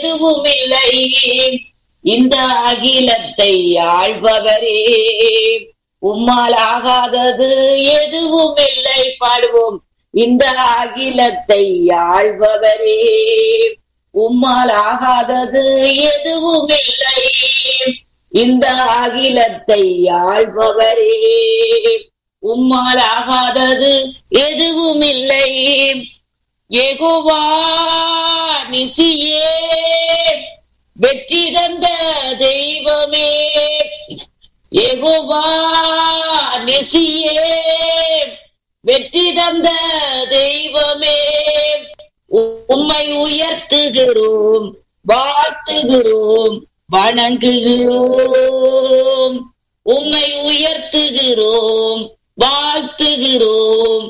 எதுவும் இல்லை இந்த அகிலத்தை ஆள்பவரே உம்மால் ஆகாதது எதுவும் இல்லை பாடுவோம் இந்த அகிலத்தை ஆள்பவரே உம்மால் ஆகாதது எதுவும் இல்லை இந்த அகிலத்தை ஆள்பவரே உம்மால் ஆகாதது எதுவும் இல்லை எகுவா நிசியே வெற்றி தந்த தெய்வமே எகுவா நிசியே வெற்றி தந்த தெய்வமே உம்மை உயர்த்துகிறோம் வாழ்த்துகிறோம் வணங்குகிறோம் உம்மை உயர்த்துகிறோம் வாழ்த்துகிறோம்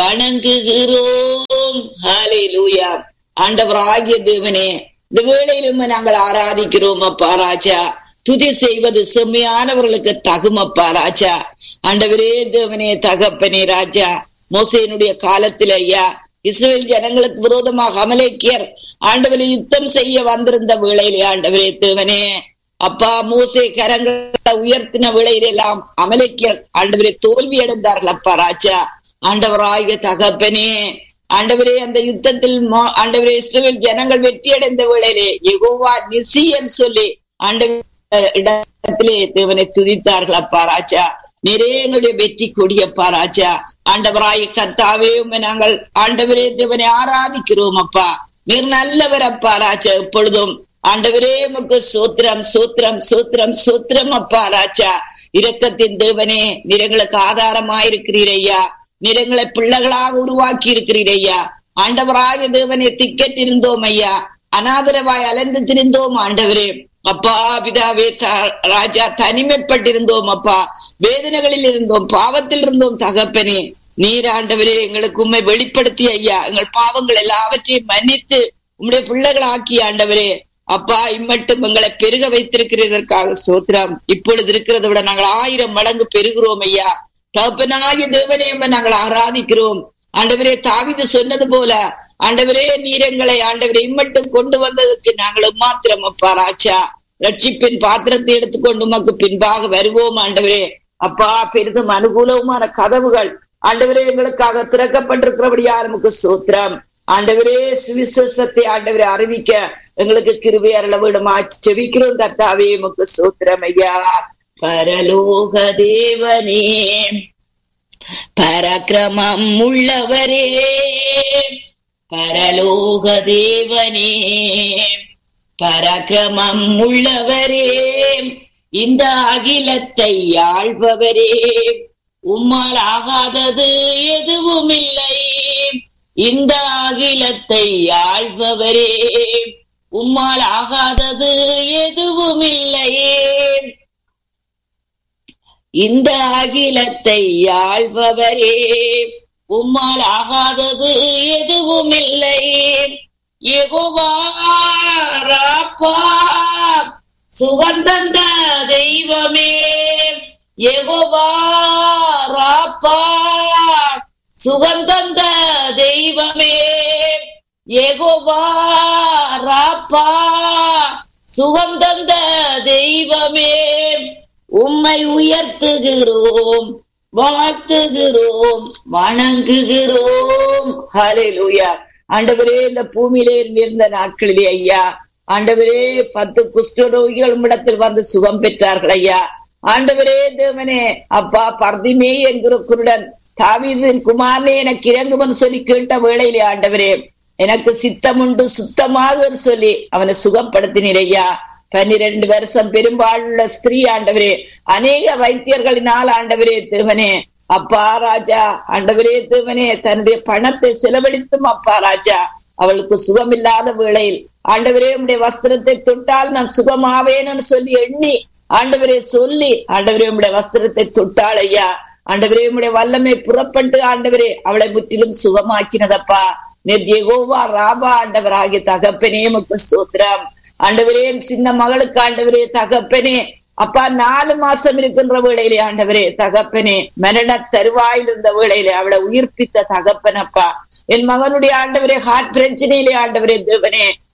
வணங்குகிறோம் ஹalleluya ஆண்டவராகிய தேவனே இந்த வேளையிலும் நாங்கள் ஆராதிக்கிறோம் அப்பா ராஜா துதி செய்வது செம்மையானவர்களுக்கு தகுமப்பா ராஜா ஆண்டவரே தேவனே தகப்பனே ராஜா மோசையினுடைய காலத்தில் ஐயா இஸ்ரேல் ஜனங்களுக்கு விரோதமாக அமலேக்கியர் ஆண்டவரை யுத்தம் செய்ய வந்திருந்த வேளையிலே ஆண்டவரே தேவனே அப்பா மூசை கரங்களை உயர்த்தின வேளையிலெல்லாம் அமலேக்கியர் ஆண்டவரை தோல்வி அடைந்தார்கள் அப்பா ராஜா ஆண்டவராகிய தகப்பனே ஆண்டவரே அந்த யுத்தத்தில் ஆண்டவரே இஸ்ரேல் ஜனங்கள் வெற்றி அடைந்த வேளையிலே எகோவா நிசியன் சொல்லி ஆண்டவர் இடத்திலே தேவனை துதித்தார்கள் அப்பா ராஜா நிறைய எங்களுடைய வெற்றி கொடியப்பா ராஜா ஆண்டவராய கத்தாவே நாங்கள் ஆண்டவரே தேவனை ஆராதிக்கிறோம் அப்பா நீர் நல்லவர் அப்பா ராஜா எப்பொழுதும் ஆண்டவரே உமக்கு சூத்திரம் சூத்திரம் சூத்திரம் சூத்திரம் அப்பா ராஜா இரக்கத்தின் தேவனே நிறங்களுக்கு ஆதாரமாயிருக்கிறீரையா நிறங்களை பிள்ளைகளாக உருவாக்கி இருக்கிறீரையா ஆண்டவராக தேவனே திக்கெட் இருந்தோம் ஐயா அனாதரவாய் அலைந்து திரிந்தோம் ஆண்டவரே அப்பா பிதாவே ராஜா தனிமைப்பட்டிருந்தோம் அப்பா வேதனைகளில் இருந்தோம் பாவத்தில் இருந்தோம் தகப்பனே நீர் ஆண்டவரே எங்களுக்கு உண்மை வெளிப்படுத்தி ஐயா எங்கள் பாவங்கள் எல்லாவற்றையும் மன்னித்து உம்முடைய பிள்ளைகள் ஆக்கி ஆண்டவரே அப்பா இம்மட்டும் எங்களை பெருக வைத்திருக்கிறதற்காக சோத்திரம் இப்பொழுது இருக்கிறத விட நாங்கள் ஆயிரம் மடங்கு பெருகிறோம் ஐயா தகப்பனாகிய தேவனே நாங்கள் ஆராதிக்கிறோம் ஆண்டவரே தாவிது சொன்னது போல ஆண்டவரே நீரங்களை ஆண்டவரே இம்மட்டும் கொண்டு வந்ததற்கு நாங்கள் மாத்திரம் அப்பா ராஜா ரட்சிப்பின் பாத்திரத்தை எடுத்துக்கொண்டு உமக்கு பின்பாக வருவோம் ஆண்டவரே அப்பா பெரிதும் அனுகூலமான கதவுகள் ஆண்டவரே எங்களுக்காக திறக்கப்பட்டிருக்கிறபடியா நமக்கு சூத்திரம் ஆண்டவரே சுவிசேஷத்தை ஆண்டவரை அறிவிக்க எங்களுக்கு கிருபை அருள விடுமா செவிக்கிறோம் கத்தாவே உமக்கு சூத்திரம் ஐயா பரலோக தேவனே பரக்கிரமம் உள்ளவரே பரலோக தேவனே பரக்கிரமம் உள்ளவரே இந்த அகிலத்தை ஆள்பவரே உம்மால் ஆகாதது எதுவும் இல்லை இந்த அகிலத்தை ஆள்பவரே உம்மால் ஆகாதது எதுவும் இல்லை இந்த அகிலத்தை ஆள்பவரே உம்மால் ஆகாதது எதுவும் இல்லை எகுவாராப்பா சுகந்தந்த தெய்வமே எகுவாராப்பா சுகந்தந்த தெய்வமே எகுவாராப்பா சுகந்தந்த தெய்வமே உம்மை உயர்த்துகிறோம் வாழ்த்துகிறோம் வணங்குகிறோம் ஹalleluya ஆண்டவரே இந்த பூமியிலே இருந்த நாட்களிலே ஐயா ஆண்டவரே பத்து குஷ்டரோகிகள் இடத்தில் வந்து சுகம் பெற்றார்கள் ஐயா ஆண்டவரே தேவனே அப்பா பர்திமே என்கிற குருடன் தாவீதின் குமாரனே எனக்கு இறங்குவன் சொல்லி கேட்ட வேளையிலே ஆண்டவரே எனக்கு சித்தம் உண்டு சுத்தமாக சொல்லி அவனை சுகப்படுத்தினீர் ஐயா பன்னிரண்டு வருஷம் பெரும்பாலுள்ள ஸ்திரீ ஆண்டவரே அநேக வைத்தியர்களினால் ஆண்டவரே தேவனே அப்பா ராஜா ஆண்டவரே தேவனே தன்னுடைய பணத்தை செலவழித்தும் அப்பா ராஜா அவளுக்கு சுகமில்லாத வேளையில் ஆண்டவரே உடைய வஸ்திரத்தை தொட்டால் நான் சுகமாவேன்னு சொல்லி எண்ணி ஆண்டவரே சொல்லி ஆண்டவரே உடைய வஸ்திரத்தை தொட்டாள் ஐயா ஆண்டவரே உடைய வல்லமை புறப்பட்டு ஆண்டவரே அவளை முற்றிலும் சுகமாக்கினதப்பா நெத்யகோவா ராபா ஆண்டவர் ஆகிய தகப்பனே முக்கு சூத்திரம் ஆண்டவரே சின்ன மகளுக்கு ஆண்டவரே தகப்பனே அப்பா நாலு மாசம் இருக்கின்ற வேளையிலே ஆண்டவரே தகப்பனே மரண தருவாயில் இருந்த வேளையிலே அவளை உயிர்ப்பித்த தகப்பனப்பா என் மகனுடைய ஆண்டவரே ஹார்ட் பிரச்சனையிலே ஆண்டவரே தேவனே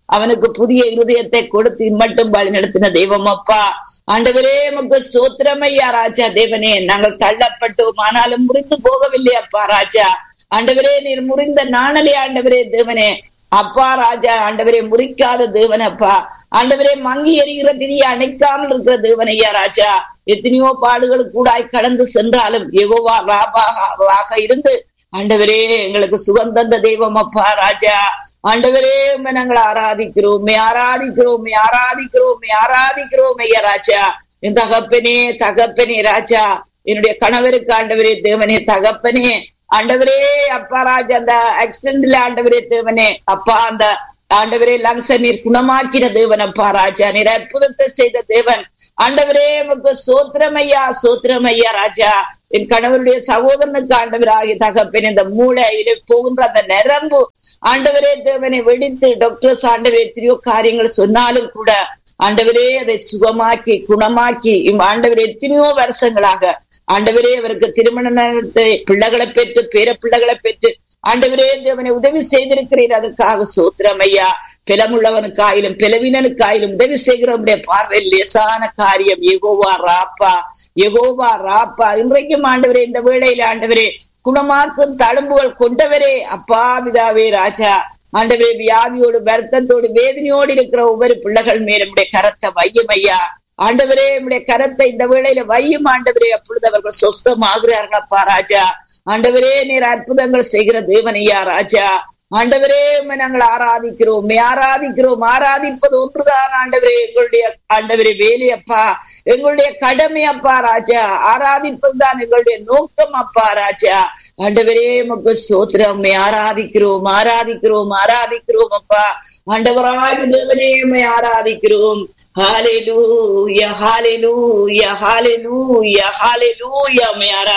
அவனுக்கு புதிய இருதயத்தை கொடுத்து இம்மட்டும் வழி நடத்தின தெய்வம் அப்பா ஆண்டவரே உமக்கு சோத்திரமையா ராஜா தேவனே நாங்கள் தள்ளப்பட்டோம் ஆனாலும் முறிந்து போகவில்லை அப்பா ராஜா ஆண்டவரே நீர் முறிந்த நாணலே ஆண்டவரே தேவனே அப்பா ராஜா ஆண்டவரே முறிக்காத தேவனப்பா ஆண்டவரே மங்கி எறிகிற திரிய அணைக்காமல் இருக்கிற தேவனையா ராஜா எத்தனையோ பாடுகள் கூடாய் கடந்து சென்றாலும் எகோவா ராபாக இருந்து ஆண்டவரே எங்களுக்கு சுகம் தந்த தெய்வம் அப்பா ராஜா ஆண்டவரே உண்மை நாங்கள் ஆராதிக்கிறோம் ஆராதிக்கிறோம் ஆராதிக்கிறோம் ஆராதிக்கிறோம் ஐயா ராஜா என் தகப்பனே தகப்பனே ராஜா என்னுடைய கணவருக்கு ஆண்டவரே தேவனே தகப்பனே ஆண்டவரே அப்பா ராஜா அந்த ஆக்சிடென்ட்ல ஆண்டவரே தேவனே அப்பா அந்த ஆண்டவரே லங்ஸ நீர் குணமாக்கின தேவன் அப்பா ராஜா நீர் அற்புதத்தை செய்த தேவன் ஆண்டவரே உமக்கு சோத்திரமையா சோத்திரமையா ராஜா என் கணவருடைய சகோதரனுக்கு ஆண்டவர் ஆகிய தகப்பன் இந்த மூளையில போகின்ற அந்த நரம்பு ஆண்டவரே தேவனை வெடித்து டாக்டர்ஸ் ஆண்டவரே எத்தனையோ காரியங்கள் சொன்னாலும் கூட ஆண்டவரே அதை சுகமாக்கி குணமாக்கி ஆண்டவர் எத்தனையோ வருஷங்களாக ஆண்டவரே அவருக்கு திருமண நேரத்தை பிள்ளைகளை பெற்று பேர பிள்ளைகளை பெற்று ஆண்டவரே தேவனை உதவி செய்திருக்கிறீர் அதுக்காக சோத்திரம் ஐயா பிலமுள்ளவனுக்காயிலும் பிளவினனுக்காயிலும் உதவி செய்கிறவனுடைய பார்வையில் லேசான காரியம் எகோவா ராப்பா எகோவா ராப்பா இன்றைக்கும் ஆண்டவரே இந்த வேளையில ஆண்டவரே குணமாக்கும் தழும்புகள் கொண்டவரே அப்பா பிதாவே ராஜா ஆண்டவரே வியாதியோடு வருத்தத்தோடு வேதனையோடு இருக்கிற ஒவ்வொரு பிள்ளைகள் மேலும் நம்முடைய கரத்தை வையும் ஐயா ஆண்டவரே நம்முடைய கரத்தை இந்த வேளையில வையும் ஆண்டவரே அப்பொழுது அவர்கள் சொஸ்தமாகிறார்கள் அப்பா ராஜா ஆண்டவரே நீர் அற்புதங்கள் செய்கிற தேவனையா ராஜா ஆண்டவரே நாங்கள் ஆராதிக்கிறோம் ஆராதிக்கிறோம் ஆராதிப்பது ஒன்றுதான் ஆண்டவரே எங்களுடைய ஆண்டவரே வேலையப்பா எங்களுடைய கடமை அப்பா ராஜா ஆராதிப்பதுதான் எங்களுடைய நோக்கம் அப்பா ராஜா ஆண்டவரே மக்கு சோத்திரம் ஆராதிக்கிறோம் ஆராதிக்கிறோம் ஆராதிக்கிறோம் அப்பா ஆண்டவராக தேவனே ஆராதிக்கிறோம் ஹாலேலூயா ஹாலேலூயா ஹாலேலூயா ஹாலேலூயா ஆராதி